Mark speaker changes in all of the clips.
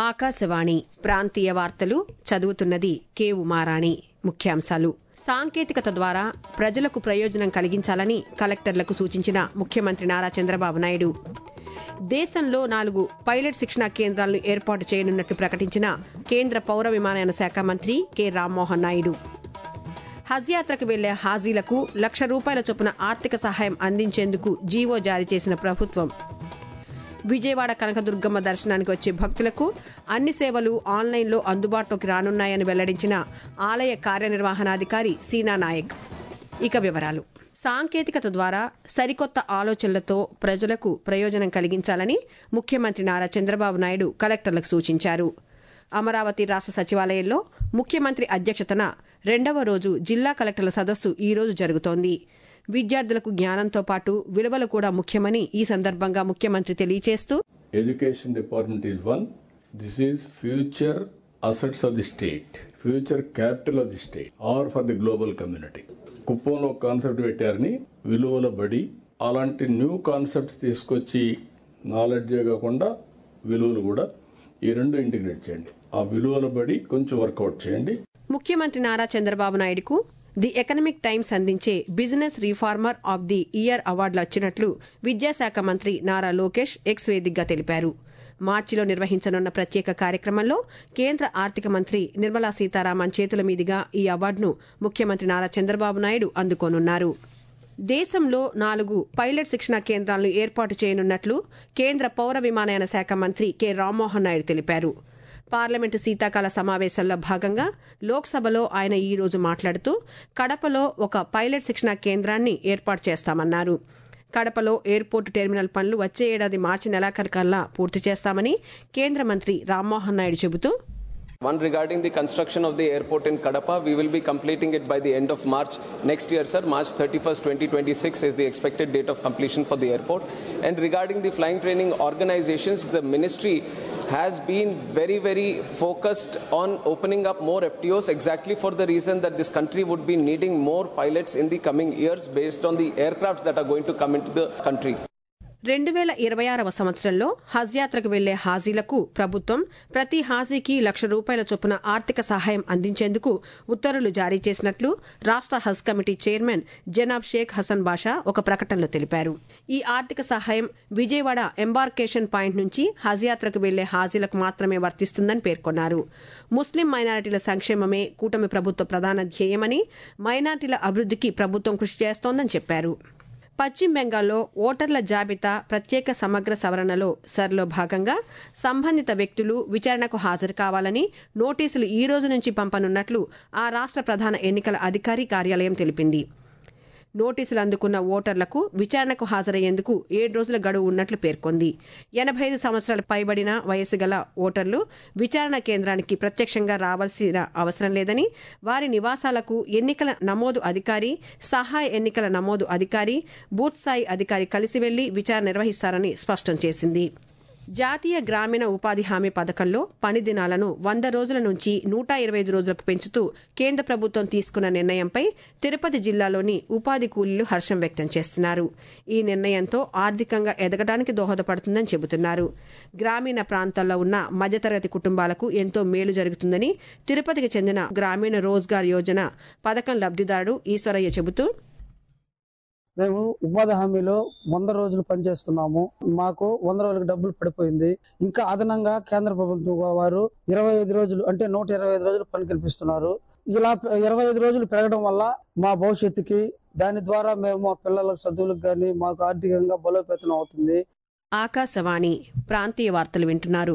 Speaker 1: ఆకాశవాణి ప్రాంతీయ వార్తలు చదువుతున్నది కె ఉమారాణి ముఖ్యాంశాలు సాంకేతికత ద్వారా ప్రజలకు ప్రయోజనం కలిగించాలని కలెక్టర్లకు సూచించిన ముఖ్యమంత్రి నారా చంద్రబాబు నాయుడు దేశంలో నాలుగు పైలట్ శిక్షణా కేంద్రాలను ఏర్పాటు చేయనున్నట్లు ప్రకటించిన కేంద్ర పౌర విమానయాన శాఖ మంత్రి కె రామ్మోహన్ నాయుడు హజ్ యాత్రకు వెళ్లే హాజీలకు లక్ష రూపాయల చొప్పున ఆర్థిక సహాయం అందించేందుకు జీవో జారీ చేసిన ప్రభుత్వం విజయవాడ కనకదుర్గమ్మ దర్శనానికి వచ్చే భక్తులకు అన్ని సేవలు ఆన్లైన్లో అందుబాటులోకి రానున్నాయని వెల్లడించిన ఆలయ కార్యనిర్వహణాధికారి సీనా నాయక్ ఇక వివరాలు సాంకేతికత ద్వారా సరికొత్త ఆలోచనలతో ప్రజలకు ప్రయోజనం కలిగించాలని ముఖ్యమంత్రి నారా చంద్రబాబు నాయుడు కలెక్టర్లకు సూచించారు అమరావతి రాష్ట్ర సచివాలయంలో ముఖ్యమంత్రి అధ్యక్షతన రెండవ రోజు జిల్లా కలెక్టర్ల సదస్సు ఈ రోజు జరుగుతోంది విద్యార్థులకు జ్ఞానంతో పాటు విలువలు కూడా ముఖ్యమని ఈ సందర్భంగా ముఖ్యమంత్రి తెలియజేస్తూ
Speaker 2: Education department is one. This is future assets of the state, future capital of the state, or for the global community. కుప్పంలో కాన్సెప్ట్ పెట్టారని విలువల బడి అలాంటి న్యూ కాన్సెప్ట్స్ తీసుకొచ్చి నాలెడ్జే కాకుండా విలువలు కూడా ఈ రెండు ఇంటిగ్రేట్ చేయండి ఆ విలువల బడి కొంచెం వర్కౌట్ చేయండి
Speaker 1: ముఖ్యమంత్రి నారా చంద్రబాబు నాయుడుకు ది ఎకనమిక్ టైమ్స్ అందించే business reformer of the year అవార్డులు వచ్చినట్లు విద్యాశాఖ మంత్రి నారా లోకేష్ ఎక్స్ వేదికగా తెలిపారు మార్చిలో నిర్వహించనున్న ప్రత్యేక కార్యక్రమంలో కేంద్ర ఆర్థిక మంత్రి నిర్మలా సీతారామన్ చేతుల మీదుగా ఈ అవార్డును ముఖ్యమంత్రి నారా చంద్రబాబు నాయుడు అందుకోనున్నారు దేశంలో నాలుగు పైలట్ శిక్షణా కేంద్రాలను ఏర్పాటు చేయనున్నట్లు కేంద్ర పౌర విమానయాన శాఖ మంత్రి కె రామ్మోహన్ నాయుడు తెలిపారు పార్లమెంటు శీతాకాల సమావేశాల్లో భాగంగా లోక్సభలో ఆయన ఈ రోజు మాట్లాడుతూ కడపలో ఒక పైలట్ శిక్షణా కేంద్రాన్ని ఏర్పాటు చేస్తామన్నారు కడపలో ఎయిర్పోర్టు టెర్మినల్ పనులు వచ్చే ఏడాది మార్చి నెలాఖరుకల్లా పూర్తి చేస్తామని కేంద్ర మంత్రి రామ్మోహన్ నాయుడు చెబుతూ
Speaker 3: One regarding the construction of the airport in Kadapa, we will be completing it by the end of March next year, sir. March 31st, 2026 is the expected date of completion for the airport. And regarding the flying training organizations, the ministry has been very, very focused on opening up more FTOs exactly for the reason that this country would be needing more pilots in the coming years based on the aircrafts that are going to come into the country.
Speaker 1: రెండు వేల ఇరవై ఆరవ సంవత్సరంలో హజ్ యాత్రకు వెళ్లే హాజీలకు ప్రభుత్వం ప్రతి హాజీకి లక్ష రూపాయల చొప్పున ఆర్థిక సహాయం అందించేందుకు ఉత్తర్వులు జారీ చేసినట్లు రాష్ట హజ్ కమిటీ చైర్మన్ జనాబ్ షేక్ హసన్ బాషా ఒక ప్రకటనలో తెలిపారు ఈ ఆర్థిక సహాయం విజయవాడ ఎంబార్కేషన్ పాయింట్ నుంచి హజ్ యాత్రకు వెళ్లే హాజీలకు మాత్రమే వర్తిస్తుందని పేర్కొన్నారు ముస్లిం మైనారిటీల సంక్షేమమే కూటమి ప్రభుత్వ ప్రధాన ధ్యేయమని మైనారిటీల అభివృద్ధికి ప్రభుత్వం కృషి చేస్తోందని చెప్పారు పశ్చిమ బెంగాల్లో ఓటర్ల జాబితా ప్రత్యేక సమగ్ర సవరణలో సర్లో భాగంగా సంబంధిత వ్యక్తులు విచారణకు హాజరు కావాలని నోటీసులు ఈ రోజు నుంచి పంపనున్నట్లు ఆ రాష్ట్ర ప్రధాన ఎన్నికల అధికారి కార్యాలయం తెలిపింది నోటీసులు అందుకున్న ఓటర్లకు విచారణకు హాజరయ్యేందుకు ఏడు రోజుల గడువు ఉన్నట్లు పేర్కొంది ఎనభై ఐదు సంవత్సరాల పైబడిన వయసు గల ఓటర్లు విచారణ కేంద్రానికి ప్రత్యక్షంగా రావాల్సిన అవసరం లేదని వారి నివాసాలకు ఎన్నికల నమోదు అధికారి సహాయ ఎన్నికల నమోదు అధికారి బూత్ స్థాయి అధికారి కలిసి వెళ్లి విచారణ నిర్వహిస్తారని స్పష్టం చేసింది జాతీయ గ్రామీణ ఉపాధి హామీ పథకంలో పని దినాలను వంద రోజుల నుంచి నూట ఇరవై ఐదు రోజులకు పెంచుతూ కేంద్ర ప్రభుత్వం తీసుకున్న నిర్ణయంపై తిరుపతి జిల్లాలోని ఉపాధి కూలీలు హర్షం వ్యక్తం చేస్తున్నారు ఈ నిర్ణయంతో ఆర్థికంగా ఎదగడానికి దోహదపడుతుందని చెబుతున్నారు గ్రామీణ ప్రాంతాల్లో ఉన్న మధ్యతరగతి కుటుంబాలకు ఎంతో మేలు జరుగుతుందని తిరుపతికి చెందిన గ్రామీణ రోజ్గార్ యోజన పథకం లబ్దిదారుడు ఈశ్వరయ్య చెబుతూ
Speaker 4: మేము ఉపాధి హామీలో వంద రోజులు పనిచేస్తున్నాము మాకు వంద రోజులకు డబ్బులు పడిపోయింది ఇంకా అదనంగా కేంద్ర ప్రభుత్వం వారు ఇరవై ఐదు రోజులు అంటే నూట ఇరవై ఐదు రోజులు పని కల్పిస్తున్నారు ఇలా ఇరవై ఐదు రోజులు పెరగడం వల్ల మా భవిష్యత్తుకి దాని ద్వారా మేము మా పిల్లల చదువులకు కానీ మాకు ఆర్థికంగా బలోపేతం అవుతుంది
Speaker 1: ఆకాశవాణి ప్రాంతీయ వార్తలు వింటున్నారు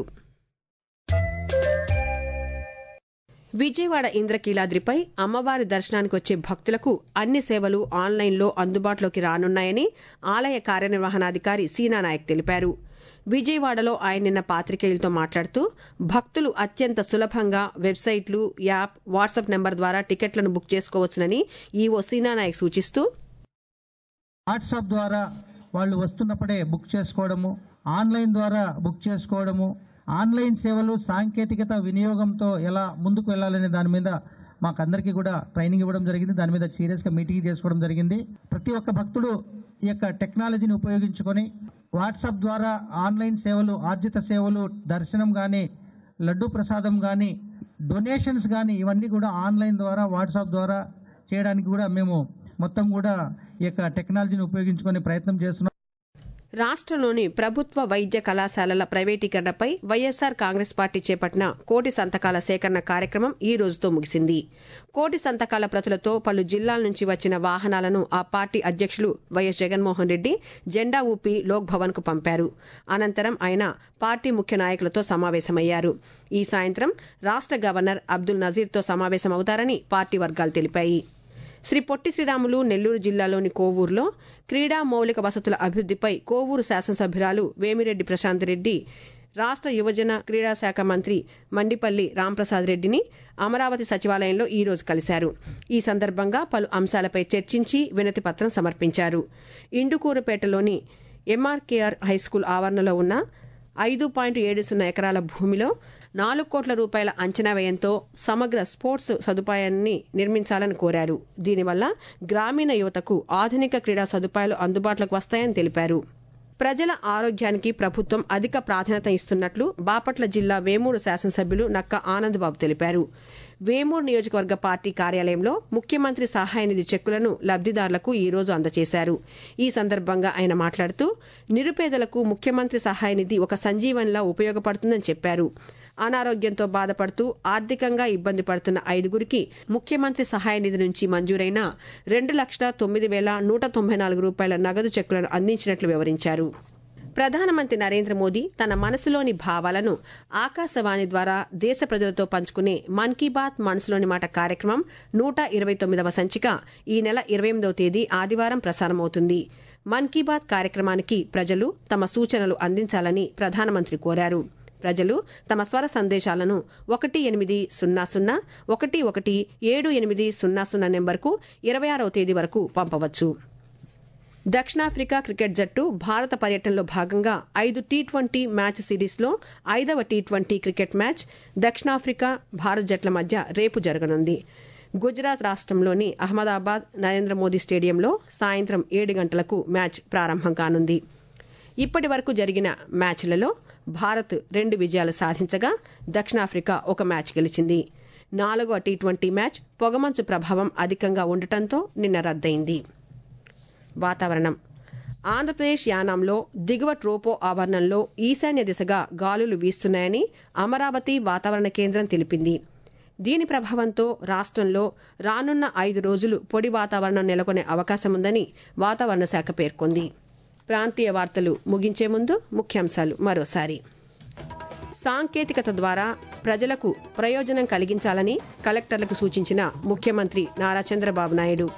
Speaker 1: విజయవాడ ఇంద్రకీలాద్రిపై అమ్మవారి దర్శనానికి వచ్చే భక్తులకు అన్ని సేవలు ఆన్లైన్లో అందుబాటులోకి రానున్నాయని ఆలయ కార్యనిర్వహణాధికారి సీనా నాయక్ తెలిపారు విజయవాడలో ఆయన నిన్న పాత్రికేయులతో మాట్లాడుతూ భక్తులు అత్యంత సులభంగా వెబ్సైట్లు యాప్ వాట్సాప్ నెంబర్ ద్వారా టికెట్లను బుక్ చేసుకోవచ్చునని ఈవో సీనా నాయక్ సూచిస్తూ
Speaker 5: వాట్సాప్ ద్వారా వాళ్ళు వస్తున్నప్పుడే బుక్ చేసుకోవడము ఆన్లైన్ ద్వారా బుక్ చేసుకోవడము ఆన్లైన్ సేవలు సాంకేతికత వినియోగంతో ఎలా ముందుకు వెళ్ళాలనే దాని మీద మాకందరికీ కూడా ట్రైనింగ్ ఇవ్వడం జరిగింది దాని మీద సీరియస్గా మీటింగ్ చేసుకోవడం జరిగింది ప్రతి ఒక్క భక్తుడు ఈ యొక్క టెక్నాలజీని ఉపయోగించుకొని వాట్సాప్ ద్వారా ఆన్లైన్ సేవలు ఆర్జిత సేవలు దర్శనం కానీ లడ్డు ప్రసాదం కానీ డొనేషన్స్ కానీ ఇవన్నీ కూడా ఆన్లైన్ ద్వారా వాట్సాప్ ద్వారా చేయడానికి కూడా మేము మొత్తం కూడా ఈ యొక్క టెక్నాలజీని ఉపయోగించుకొని ప్రయత్నం చేస్తున్నాం
Speaker 1: రాష్ట్రంలోని ప్రభుత్వ వైద్య కళాశాలల ప్రైవేటీకరణపై వైఎస్సార్ కాంగ్రెస్ పార్టీ చేపట్టిన కోటి సంతకాల సేకరణ కార్యక్రమం ఈ రోజుతో ముగిసింది కోటి సంతకాల ప్రతులతో పలు జిల్లాల నుంచి వచ్చిన వాహనాలను ఆ పార్టీ అధ్యక్షులు వైఎస్ జగన్మోహన్ రెడ్డి జెండా ఊపి లోక్ భవన్ కు పంపారు అనంతరం ఆయన పార్టీ ముఖ్య నాయకులతో సమావేశమయ్యారు ఈ సాయంత్రం రాష్ట్ర గవర్నర్ అబ్దుల్ నజీర్తో సమావేశమవుతారని పార్టీ వర్గాలు తెలిపాయి శ్రీ పొట్టి శ్రీరాములు నెల్లూరు జిల్లాలోని కోవూరులో క్రీడా మౌలిక వసతుల అభివృద్దిపై కోవూరు శాసనసభ్యురాలు వేమిరెడ్డి ప్రశాంత్ రెడ్డి రాష్ట్ర యువజన క్రీడా శాఖ మంత్రి మండిపల్లి రాంప్రసాద్ రెడ్డిని అమరావతి సచివాలయంలో ఈ రోజు కలిశారు ఈ సందర్భంగా పలు అంశాలపై చర్చించి వినతి పత్రం సమర్పించారు ఇండుకూరుపేటలోని ఎంఆర్కేఆర్ హైస్కూల్ ఆవరణలో ఉన్న ఐదు పాయింట్ ఏడు సున్నా ఎకరాల భూమిలో నాలుగు కోట్ల రూపాయల అంచనా వ్యయంతో సమగ్ర స్పోర్ట్స్ సదుపాయాన్ని నిర్మించాలని కోరారు దీనివల్ల గ్రామీణ యువతకు ఆధునిక క్రీడా సదుపాయాలు అందుబాటులోకి వస్తాయని తెలిపారు ప్రజల ఆరోగ్యానికి ప్రభుత్వం అధిక ప్రాధాన్యత ఇస్తున్నట్లు బాపట్ల జిల్లా వేమూరు శాసనసభ్యులు నక్క ఆనందబాబు తెలిపారు వేమూరు నియోజకవర్గ పార్టీ కార్యాలయంలో ముఖ్యమంత్రి సహాయ నిధి చెక్కులను లబ్దిదారులకు ఈ రోజు అందజేశారు ఈ సందర్భంగా ఆయన మాట్లాడుతూ నిరుపేదలకు ముఖ్యమంత్రి సహాయ నిధి ఒక సంజీవనిలా ఉపయోగపడుతుందని చెప్పారు అనారోగ్యంతో బాధపడుతూ ఆర్థికంగా ఇబ్బంది పడుతున్న ఐదుగురికి ముఖ్యమంత్రి సహాయ నిధి నుంచి మంజూరైన రెండు లక్షల తొమ్మిది వేల నూట తొంభై నాలుగు రూపాయల నగదు చెక్కులను అందించినట్లు వివరించారు ప్రధానమంత్రి నరేంద్ర మోదీ తన మనసులోని భావాలను ఆకాశవాణి ద్వారా దేశ ప్రజలతో పంచుకునే మన్ కీ బాత్ మనసులోని మాట కార్యక్రమం నూట ఇరవై తొమ్మిదవ సంచిక ఈ నెల ఇరవై ఎనిమిదవ తేదీ ఆదివారం ప్రసారమవుతుంది మన్ కీ బాత్ కార్యక్రమానికి ప్రజలు తమ సూచనలు అందించాలని ప్రధానమంత్రి కోరారు ప్రజలు తమ స్వర సందేశాలను ఒకటి ఎనిమిది సున్నా సున్నా ఒకటి ఒకటి ఏడు ఎనిమిది సున్నా సున్నా నెంబర్కు ఇరవై ఆరవ తేదీ వరకు పంపవచ్చు దక్షిణాఫ్రికా క్రికెట్ జట్టు భారత పర్యటనలో భాగంగా ఐదు టీ ట్వంటీ మ్యాచ్ సిరీస్లో ఐదవ టీ ట్వంటీ క్రికెట్ మ్యాచ్ దక్షిణాఫ్రికా భారత్ జట్ల మధ్య రేపు జరగనుంది గుజరాత్ రాష్ట్రంలోని అహ్మదాబాద్ నరేంద్ర మోదీ స్టేడియంలో సాయంత్రం ఏడు గంటలకు మ్యాచ్ ప్రారంభం కానుంది ఇప్పటి వరకు జరిగిన మ్యాచ్లలో భారత్ రెండు విజయాలు సాధించగా దక్షిణాఫ్రికా ఒక మ్యాచ్ గెలిచింది నాలుగవ టీ ట్వంటీ మ్యాచ్ పొగమంచు ప్రభావం అధికంగా ఉండటంతో నిన్న రద్దయింది వాతావరణం ఆంధ్రప్రదేశ్ యానాంలో దిగువ ట్రోపో ఆవరణంలో ఈశాన్య దిశగా గాలులు వీస్తున్నాయని అమరావతి వాతావరణ కేంద్రం తెలిపింది దీని ప్రభావంతో రాష్ట్రంలో రానున్న ఐదు రోజులు పొడి వాతావరణం నెలకొనే అవకాశముందని వాతావరణ శాఖ పేర్కొంది ప్రాంతీయ వార్తలు ముగించే ముందు ముఖ్యాంశాలు మరోసారి సాంకేతికత ద్వారా ప్రజలకు ప్రయోజనం కలిగించాలని కలెక్టర్లకు సూచించిన ముఖ్యమంత్రి నారా చంద్రబాబు నాయుడు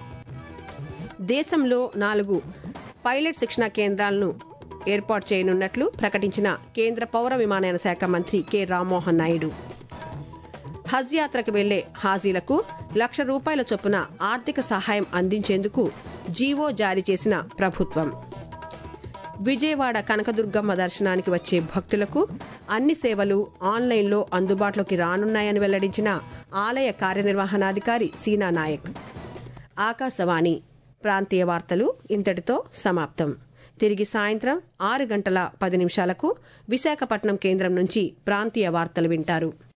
Speaker 1: దేశంలో నాలుగు పైలట్ శిక్షణ కేంద్రాలను ఏర్పాటు చేయనున్నట్లు ప్రకటించిన కేంద్ర పౌర విమానయాన శాఖ మంత్రి కె రామ్మోహన్ నాయుడు హజ్ యాత్రకు వెళ్లే హాజీలకు లక్ష రూపాయల చొప్పున ఆర్థిక సహాయం అందించేందుకు జీవో జారీ చేసిన ప్రభుత్వం విజయవాడ కనకదుర్గమ్మ దర్శనానికి వచ్చే భక్తులకు అన్ని సేవలు ఆన్లైన్లో అందుబాటులోకి రానున్నాయని వెల్లడించిన ఆలయ కార్యనిర్వహణాధికారి సీనా నాయక్ ఆకాశవాణి ప్రాంతీయ వార్తలు ఇంతటితో సమాప్తం తిరిగి సాయంత్రం ఆరు గంటల పది నిమిషాలకు విశాఖపట్నం కేంద్రం నుంచి ప్రాంతీయ వార్తలు వింటారు